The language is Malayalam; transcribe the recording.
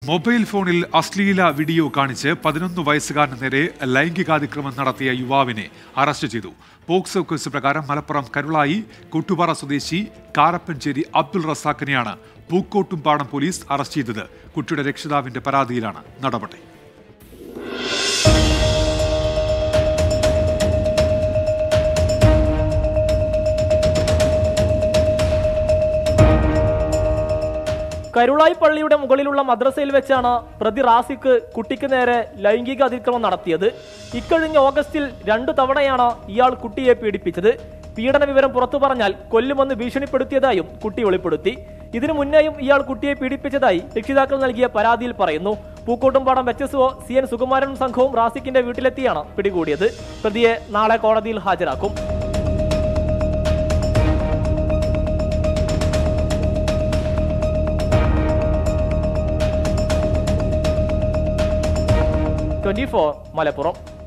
മൊബൈൽ ഫോണിൽ അശ്ലീല വീഡിയോ കാണിച്ച് പതിനൊന്ന് വയസ്സുകാരന് നേരെ ലൈംഗികാതിക്രമം നടത്തിയ യുവാവിനെ അറസ്റ്റ് ചെയ്തു പോക്സോ കേസ് പ്രകാരം മലപ്പുറം കരുളായി കൊട്ടുപാറ സ്വദേശി കാരപ്പഞ്ചേരി അബ്ദുൾ റസാഖിനെയാണ് പൂക്കോട്ടുംപാടം പോലീസ് അറസ്റ്റ് ചെയ്തത് കുട്ടിയുടെ രക്ഷിതാവിന്റെ പരാതിയിലാണ് നടപടി കരുളായി പള്ളിയുടെ മുകളിലുള്ള മദ്രസയിൽ വെച്ചാണ് പ്രതി റാസിക്ക് കുട്ടിക്ക് നേരെ ലൈംഗിക അതിക്രമം നടത്തിയത് ഇക്കഴിഞ്ഞ ഓഗസ്റ്റിൽ രണ്ടു തവണയാണ് ഇയാൾ കുട്ടിയെ പീഡിപ്പിച്ചത് പീഡന വിവരം പുറത്തു പറഞ്ഞാൽ കൊല്ലുമെന്ന് ഭീഷണിപ്പെടുത്തിയതായും കുട്ടി വെളിപ്പെടുത്തി ഇതിനു മുന്നേയും ഇയാൾ കുട്ടിയെ പീഡിപ്പിച്ചതായി രക്ഷിതാക്കൾ നൽകിയ പരാതിയിൽ പറയുന്നു Pookkottumpadam H S O C N Sukumaran സംഘവും റാസിക്കിന്റെ വീട്ടിലെത്തിയാണ് പിടികൂടിയത് പ്രതിയെ നാളെ കോടതിയിൽ ഹാജരാക്കും ട്വന്റി ഫോർ മലപ്പുറം